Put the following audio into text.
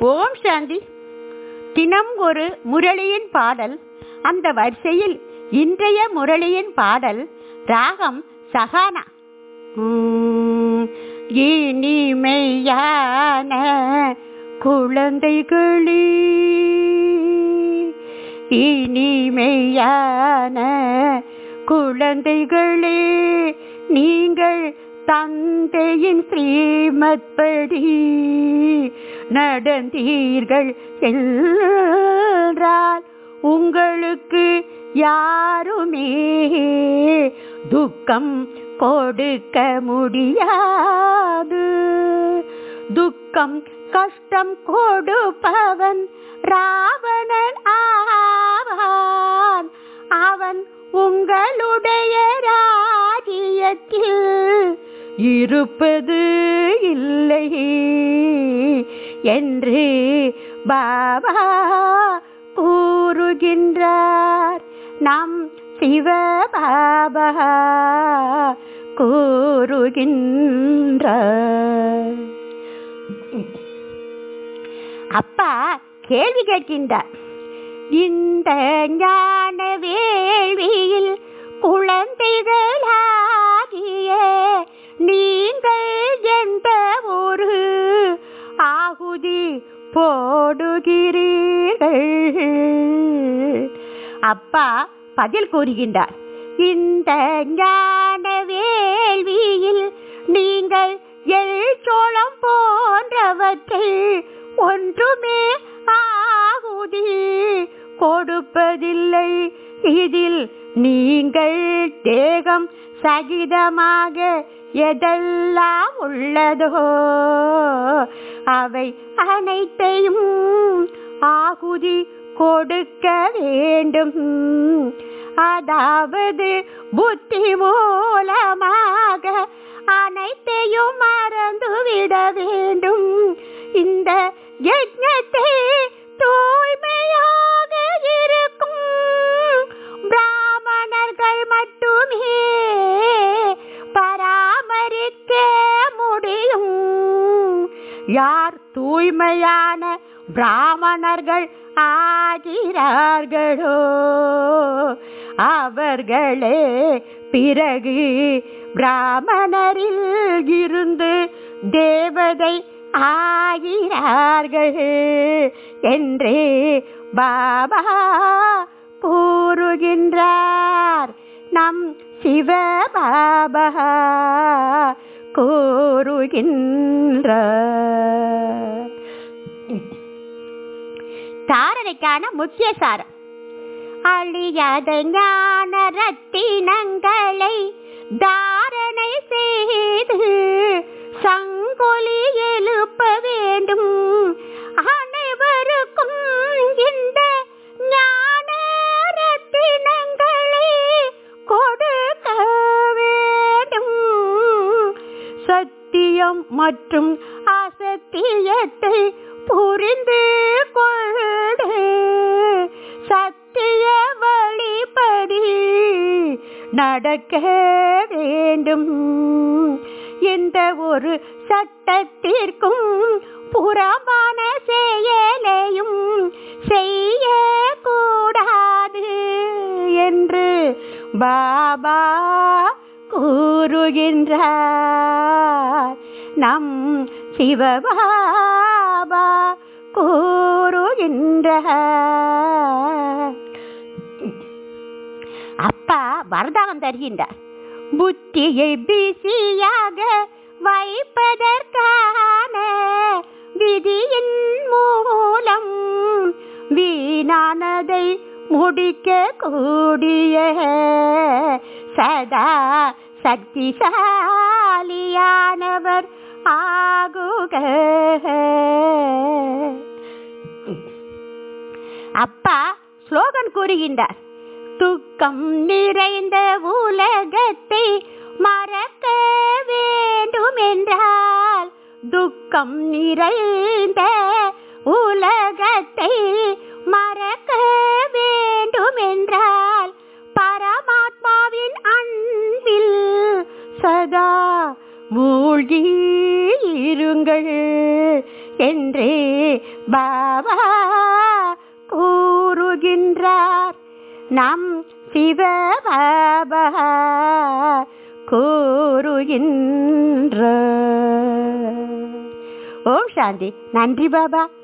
ஓம் சாந்தி தினம் ஒரு முரளியின் பாடல் அந்த வரிசையில் இன்றைய முரளியின் பாடல் ராகம் சகானா உம், இனிமையான குழந்தைகளே இனிமையான குழந்தைகளே நீங்கள் தந்தையின் ஸ்ரீமத்படி நடந்தீர்கள் என்றால் உங்களுக்கு யாருமே துக்கம் கொடுக்க முடியாது துக்கம் கஷ்டம் கொடுப்பவன் ராவணன் ஆவான் அவன் உங்களுடைய ராஜ்யத்தில் இருப்பது இல்லை என்று பாபா கூறுகின்றார் நம் சிவ பாபா கூறுகின்றார் அப்பா கேள்வி கேட்கின்றார் இந்த ஞான வேள்வியில் குழந்தைகளாகிய நீங்கள் எந்த ஒரு ஆகுதி போடுகிறீர்கள் அப்பா பதில் கூறுகின்றார் இந்த ஞான வேள்வியில் நீங்கள் எள் சோளம் போன்றவற்றை ஒன்றுமே ஆகுதி கொடுப்பதில்லை இதில் நீங்கள் தேகம் சகிதமாக எதெல்லாம் உள்ளதோ அவை அனைத்தையும் ஆகுதி கொடுக்க வேண்டும் அதாவது புத்தி மூலமாக அனைத்தையும் மறந்துவிட வேண்டும் இந்த யஜ்ஞத்தை தூய்மையாக இருக்கும் பிராமணர்கள் மட்டுமே பராமரிக்க முடியும் யார் தூய்மையான பிராமணர்கள் ஆகிறார்களோ அவர்களே பிறகு பிராமணரில் இருந்து தேவதை ஆகிறார்கள் என்றே பாபா கூறுகின்றார் நம் சிவ பாபா கூறுகின்றார் தாரணைக்கான முக்கிய சாரம் அழியாத ஞான ரத்தினங்களை தாரணை செய்து சங்கொலி எழுப்ப வேண்டும் அனைவருக்கும் இந்த ஞான ரத்தினங்களை கொடுக்க வேண்டும் சத்தியம் மற்றும் அசத்தியத்தை புரிந்து கொண்டு சத்திய வழிபடி நடக்க வேண்டும் எந்த ஒரு சட்டத்திற்கும் புறம்பான செயலையும் செய்யக்கூடாது என்று பாபா கூறுகின்றார் நம் சிவபாபா கூறுகின்றார் அப்பா வரதானம் தருகின்றார் புத்தியை பிஸியாக வைப்பதற்கான விதியின் மூலம் வீணானதை முடிக்க கூடிய சதா சக்திசாலியானவர் ஆகுக அப்பா ஸ்லோகன் கூறுகின்றார் துக்கம் நிறைந்த உலகத்தை மறக்க வேண்டும் என்றால் துக்கம் நிறைந்த உலகத்தை மறக்க வேண்டும் என்றால் பரமாத்மாவின் அன்பில் சதா மூழ்கி இருங்கள் என்று பாபா கூறுகின்றார் நம் சிவ பாபா கூறுகின்ற ஓம் சாந்தி நன்றி பாபா